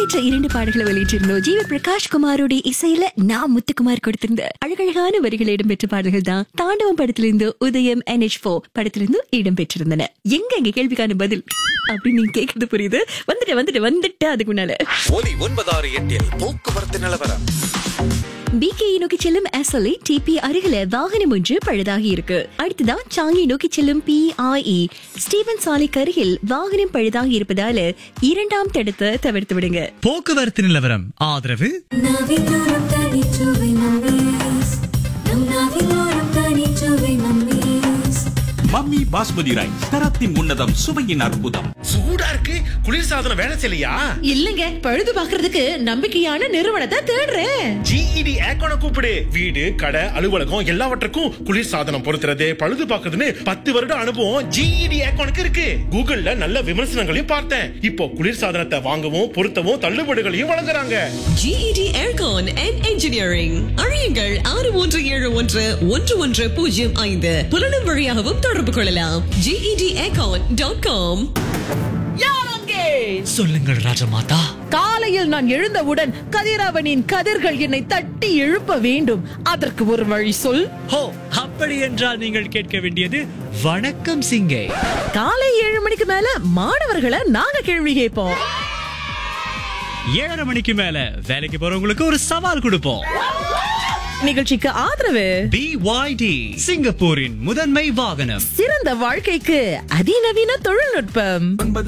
நேற்று இரண்டு பாடல்களை வெளியிட்டிருந்தோம் ஜீவ பிரகாஷ் குமாரோட இசையில நான் முத்துக்குமார் கொடுத்திருந்த அழகழகான வரிகள் இடம்பெற்ற பாடல்கள் தான் தாண்டவம் படத்திலிருந்து உதயம் NH4 ஃபோ படத்திலிருந்து இடம்பெற்றிருந்தன எங்க எங்க கேள்விக்கான பதில் அப்படின்னு நீங்க கேக்குறது புரியுது வந்துட்டு வந்துட்டு வந்துட்டு அதுக்கு முன்னால ஒலி ஒன்பதாறு எட்டில் போக்குவரத்து நிலவரம் பிகேயை நோக்கி செல்லும் எஸ்எல்ஏ டிபி அருகில வாகனம் ஒன்று பழுதாகி இருக்கு அடுத்ததான் சாங்கி நோக்கி செல்லும் பிஐஇ ஸ்டீவன் சாலைக்கு அருகில் வாகனம் பழுதாகி இருப்பதால இரண்டாம் தடத்தை தவிர்த்து விடுங்க போக்குவரத்து நிலவரம் ஆதரவு நாவிலோரம் தனிச்சுவை மம்மீஸ் நம் நாவிலோரம் தனிச்சுவை மம்மீஸ் மம்மி பாஸ்மதி ரைஸ் தரத்தின் உன்னதம் சுவையின் அற்புதம் சூடா இருக்கு குளிர் சாதனம் வேலை செய்யலையா இல்லங்க பழுது பாக்குறதுக்கு நம்பிக்கையான நிறுவனத்தை தேடுறேன் ஜிஇடி ஏக்கோன கூப்பிடு வீடு கடை அலுவலகம் எல்லாவற்றுக்கும் குளிர் சாதனம் பொருத்துறது பழுது பார்க்கறதுன்னு பத்து வருட அனுபவம் ஜிஇடி ஏக்கோனுக்கு இருக்கு கூகுள்ல நல்ல விமர்சனங்களையும் பார்த்தேன் இப்போ குளிர் சாதனத்தை வாங்கவும் பொருத்தவும் தள்ளுபடிகளையும் வழங்குறாங்க GED Aircon and Engineering அறியுங்கள் ஆறு மூன்று ஏழு ஒன்று ஒன்று ஒன்று பூஜ்ஜியம் ஐந்து புலனும் வழியாகவும் தொடர்பு கொள்ளலாம் GED Aircon டாட் காம் சொல்லுங்கள் ராஜமாதா காலையில் நான் எழுந்தவுடன் கதிரவனின் கதிர்கள் என்னை தட்டி எழுப்ப வேண்டும் அதற்கு ஒரு வழி சொல் ஹோ அப்படி என்றால் நீங்கள் கேட்க வேண்டியது வணக்கம் சிங்கே காலை ஏழு மணிக்கு மேல மாணவர்களை நாங்க கேள்வி கேட்போம் ஏழரை மணிக்கு மேல வேலைக்கு போறவங்களுக்கு ஒரு சவால் கொடுப்போம் நிகழ்ச்சிக்கு ஆதரவு பிஒய்டி சிங்கப்பூரின் முதன்மை வாகனம் சிறந்த வாழ்க்கைக்கு அதிநவீன தொழில்நுட்பம் ஒன்பது